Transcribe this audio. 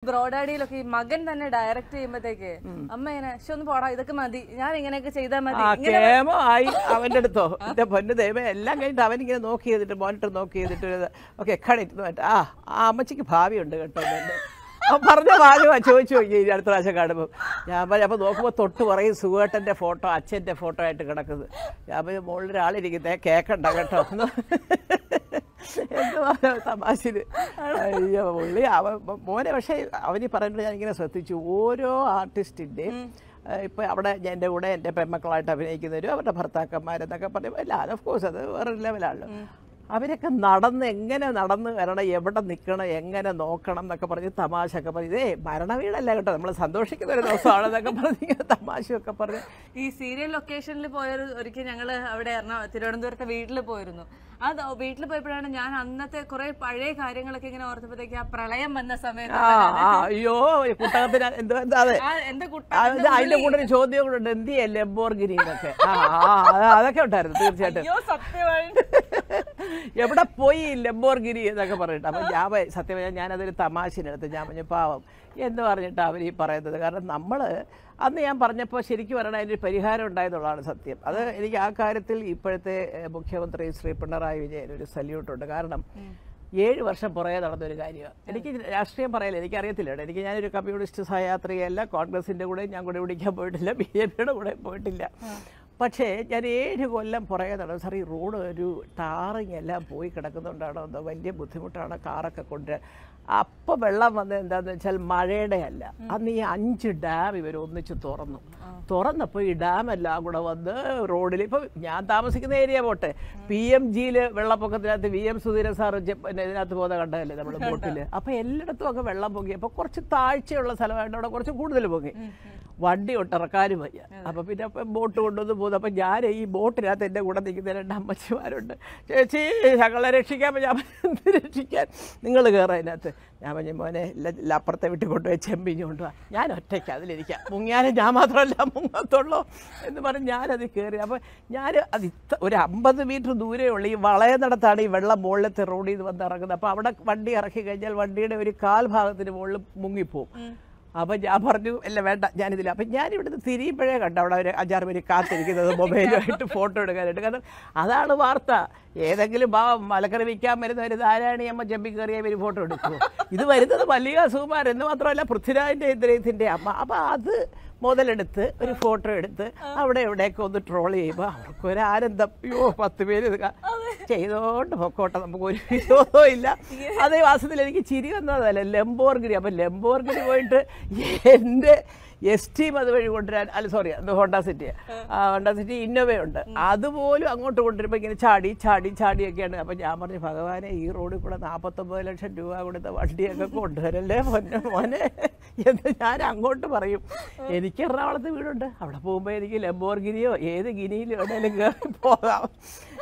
ബ്രോഡാഡിയിലൊക്കെ ഈ മകൻ തന്നെ ഡയറക്റ്റ് ചെയ്യുമ്പോഴത്തേക്ക് അമ്മ ഇങ്ങനെ പക്ഷെ ഒന്ന് പോടാ ഇതൊക്കെ മതി ഞാൻ ഇങ്ങനെയൊക്കെ ചെയ്താൽ മതി ആ കേമോ ആയി അവന്റെ അടുത്തോ എന്റെ പൊന്നു ദൈവം എല്ലാം കഴിഞ്ഞിട്ട് അവനിങ്ങനെ നോക്കി ചെയ്തിട്ട് മോണിറ്റർ നോക്കി ചെയ്തിട്ട് ഓക്കെ കണിട്ട് മാറ്റ ആ ആ അമ്മച്ചിക്ക് ഭാവിയുണ്ട് കേട്ടോ എന്നെ അവൻ പറഞ്ഞ ഭാഗ്യമാ ചോദിച്ചു നോക്കി ഇനി അടുത്ത പ്രാവശ്യം കാണുമ്പോൾ ഞാൻ പറഞ്ഞു അപ്പോൾ നോക്കുമ്പോൾ തൊട്ട് പറയും സുഖേട്ടൻ്റെ ഫോട്ടോ അച്ഛൻ്റെ ഫോട്ടോ ആയിട്ട് കിടക്കുന്നത് ഞാൻ പറഞ്ഞു മുകളിൽ ഒരാളിരിക്കുന്നേ കേക്കണ്ട കേട്ടോ എന്തുവാ തമാശന് അയ്യോ പുള്ളി അവൻ മോനെ പക്ഷേ അവന് പറയുന്നത് ഞാൻ ഇങ്ങനെ ശ്രദ്ധിച്ചു ഓരോ ആർട്ടിസ്റ്റിൻ്റെയും ഇപ്പം അവിടെ ഞാൻ എൻ്റെ കൂടെ എൻ്റെ പെമ്മക്കളായിട്ട് അഭിനയിക്കുന്നവരും അവരുടെ ഭർത്താക്കന്മാരെന്നൊക്കെ പറയും അല്ല അത് ഓഫ് കോഴ്സ് അത് വേറെ ലെവലാണല്ലോ അവരൊക്കെ നടന്ന് എങ്ങനെ നടന്ന് വരണം എവിടെ നിൽക്കണം എങ്ങനെ നോക്കണം എന്നൊക്കെ പറഞ്ഞ് തമാശ ഒക്കെ പറഞ്ഞ് ഇതേ മരണവീടല്ല കേട്ടോ നമ്മൾ സന്തോഷിക്കുന്ന ഒരു ദിവസമാണെന്നൊക്കെ പറഞ്ഞ് ഇങ്ങനെ തമാശയൊക്കെ പറഞ്ഞ് ഈ സീരിയൽ ലൊക്കേഷനിൽ പോയൊരു ഒരിക്കൽ ഞങ്ങള് അവിടെ എറണാ തിരുവനന്തപുരത്തെ വീട്ടിൽ പോയിരുന്നു അത് വീട്ടിൽ പോയപ്പോഴാണ് ഞാൻ അന്നത്തെ കുറെ പഴയ കാര്യങ്ങളൊക്കെ ഇങ്ങനെ ഓർത്തപ്പോഴത്തേക്ക് ആ പ്രളയം വന്ന സമയത്ത് ആ ആ അയ്യോ ഈ കുട്ടകത്തിന് എന്തോ എന്താ അതെ ആ എന്റെ കുട്ട അത് അതിന്റെ കൂടെ ഒരു ചോദ്യം കൂടെ ഉണ്ട് എന്ത് ചെയ്യേ ലംബോർഗിരി എന്നൊക്കെ ആ ആ, അത് അതൊക്കെ ഉണ്ടായിരുന്നു തീർച്ചയായിട്ടും അയ്യോ സത്യമായിട്ട് എവിടെ പോയി ഈ ലംബോർഗിരി എന്നൊക്കെ പറഞ്ഞിട്ട് അപ്പം ഞാൻ പ- സത്യം പറഞ്ഞാൽ ഞാനതൊരു തമാശനെടുത്ത് ഞാൻ പറഞ്ഞു പാവം എന്ന് പറഞ്ഞിട്ട് അവർ ഈ പറയുന്നത് കാരണം നമ്മൾ അന്ന് ഞാൻ പറഞ്ഞപ്പോൾ ശരിക്കും പറയണ അതിൻ്റെ പരിഹാരം ഉണ്ടായെന്നുള്ളതാണ് സത്യം അത് എനിക്ക് ആ കാര്യത്തിൽ ഇപ്പോഴത്തെ ഏഹ്, മുഖ്യമന്ത്രി ശ്രീ പിണറായി വിജയൻ ഒരു സല്യൂട്ടുണ്ട് കാരണം ഏഴ് വർഷം പുറകെ നടന്നൊരു കാര്യമാണ് എനിക്ക് രാഷ്ട്രീയം പറയില്ല എനിക്കറിയത്തില്ല കേട്ടോ. എനിക്ക് ഞാനൊരു കമ്മ്യൂണിസ്റ്റ് സഹയാത്രികയല്ല കോൺഗ്രസിൻ്റെ കൂടെ ഞാൻ കൂടെ പിടിക്കാൻ പോയിട്ടില്ല ബി ജെ പിയുടെ കൂടെ പോയിട്ടില്ല പക്ഷേ ഞാൻ ഏഴ് കൊല്ലം പുറകെ നടന്നു സാർ ഈ റോഡ് ഒരു ടാറിങ് എല്ലാം പോയി കിടക്കുന്നുണ്ടാണോ എന്തോ വലിയ ബുദ്ധിമുട്ടാണ് കാറൊക്കെ കൊണ്ടുവരാൻ അപ്പം വെള്ളം വന്നത് എന്താണെന്ന് വെച്ചാൽ മഴയുടെ അല്ല അന്ന് ഈ അഞ്ച് ഡാം ഇവർ ഒന്നിച്ച് തുറന്നു തുറന്നപ്പോൾ ഈ ഡാം എല്ലാം കൂടെ വന്ന് റോഡിൽ ഇപ്പം ഞാൻ താമസിക്കുന്ന ഏരിയ പോട്ടെ പി എം ജിയിൽ വെള്ളപ്പൊക്കത്തിനകത്ത് വി എം സുധീരൻ സാർ പിന്നെ ഇതിനകത്ത് പോകുന്ന കണ്ടതല്ലേ നമ്മൾ ബോട്ടിൽ അപ്പം എല്ലായിടത്തും ഒക്കെ വെള്ളം പൊങ്ങി അപ്പോൾ കുറച്ച് താഴ്ചയുള്ള സ്ഥലമായിട്ട് അവിടെ കുറച്ച് കൂടുതൽ പൊങ്ങി വണ്ടി ഒട്ടിറക്കാനും വയ്യ അപ്പം പിന്നെ അപ്പം ബോട്ട് കൊണ്ടുവന്ന് പോകുന്നു അപ്പം ഞാൻ ഈ ബോട്ടിനകത്ത് എൻ്റെ കൂടെ നിൽക്കുന്ന രണ്ട് അമ്മച്ചിമാരുണ്ട് ചേച്ചി ഞങ്ങളെ രക്ഷിക്കാൻ ഞാൻ പറഞ്ഞു, എന്ത് രക്ഷിക്കാൻ നിങ്ങൾ കയറാം അതിനകത്ത് ഞാൻ പറഞ്ഞു മോനെ ഇല്ല ഇല്ല, അപ്പുറത്തെ വീട്ടിൽ കൊണ്ടുപോയി ചെമ്പിഞ്ഞ് കൊണ്ടുപോകാം ഞാൻ ഒറ്റയ്ക്ക് അതിലിരിക്കാം മുങ്ങിയാലും ഞാൻ മാത്രമല്ല മുങ്ങത്തുള്ളൂ എന്ന് പറഞ്ഞ് ഞാനത് കയറി അപ്പോൾ ഞാൻ അത് ഇത്ത ഒരു അമ്പത് മീറ്റർ ദൂരെയുള്ള ഈ വളയുന്നിടത്താണ് ഈ വെള്ളം മുകളിലത്തെ റോഡിൽ നിന്ന് വന്ന് ഇറങ്ങുന്നത് അപ്പോൾ അവിടെ വണ്ടി ഇറക്കി കഴിഞ്ഞാൽ വണ്ടിയുടെ ഒരു കാൽ ഭാഗത്തിന് മുകളിൽ മുങ്ങിപ്പോവും അപ്പം ഞാൻ പറഞ്ഞു അല്ല വേണ്ട ഞാനിതില്ല അപ്പം ഞാൻ ഇവിടുന്ന് തിരിയുമ്പോഴേ കണ്ടു അവിടെ ഒരു അഞ്ചാറ് പേര് കാത്തിരിക്കുന്നത് മൊബൈലുമായിട്ട് ഫോട്ടോ എടുക്കാനായിട്ട് കാരണം അതാണ് വാർത്ത ഏതെങ്കിലും ആ മലക്കറി വിൽക്കാൻ വരുന്ന ഒരു ധാരാണിയമ്മ ചെമ്പി കയറിയ ഇവർ ഫോട്ടോ എടുക്കുമോ ഇത് വരുന്നത് മല്ലിക സുകുമാർ എന്ന് മാത്രമല്ല പൃഥ്വിരാജിൻ്റെ ഇന്ദ്രയത്തിൻ്റെ അമ്മ അപ്പം അത് മുതലെടുത്ത് ഒരു ഫോട്ടോ എടുത്ത് അവിടെ എവിടെയൊക്കെ ഒന്ന് ട്രോൾ ചെയ്യുമ്പോൾ അവർക്കൊരു ആനന്ദം അയ്യോ പത്ത് പേര് ഇത് കാ- ചെയ്തോണ്ട് പൊക്കോട്ടെ നമുക്ക് ഒരു വിരോധവും ഇല്ല അതേ വാസത്തിൽ എനിക്ക് ചിരി വന്നതല്ല ലംബോർഗിരി അപ്പം ലംബോർഗിരി പോയിട്ട് എൻ്റെ എസ് ടീം അതുവഴി കൊണ്ടുവരാൻ അല്ല സോറി അത് ഹോണ്ട സിറ്റി ഹോണ്ട സിറ്റി ഇന്നോവയുണ്ട് അതുപോലും അങ്ങോട്ട് കൊണ്ടുവരുമ്പോൾ ഇങ്ങനെ ചാടി ചാടി ചാടിയൊക്കെയാണ് അപ്പം ഞാൻ പറഞ്ഞു ഭഗവാനെ ഈ റോഡിൽ കൂടെ നാൽപ്പത്തൊമ്പത് ലക്ഷം രൂപ കൊടുത്ത വണ്ടിയൊക്കെ കൊണ്ടുവരല്ലേ മോനെ മോനെ എന്ന് ഞാൻ അങ്ങോട്ട് പറയും എനിക്ക് എറണാകുളത്ത് വീടുണ്ട് അവിടെ പോകുമ്പോൾ എനിക്ക് ലംബോർഗിരിയോ ഏത് ഗിനിയിലോ എവിടെയെങ്കിലും കയറി പോകാം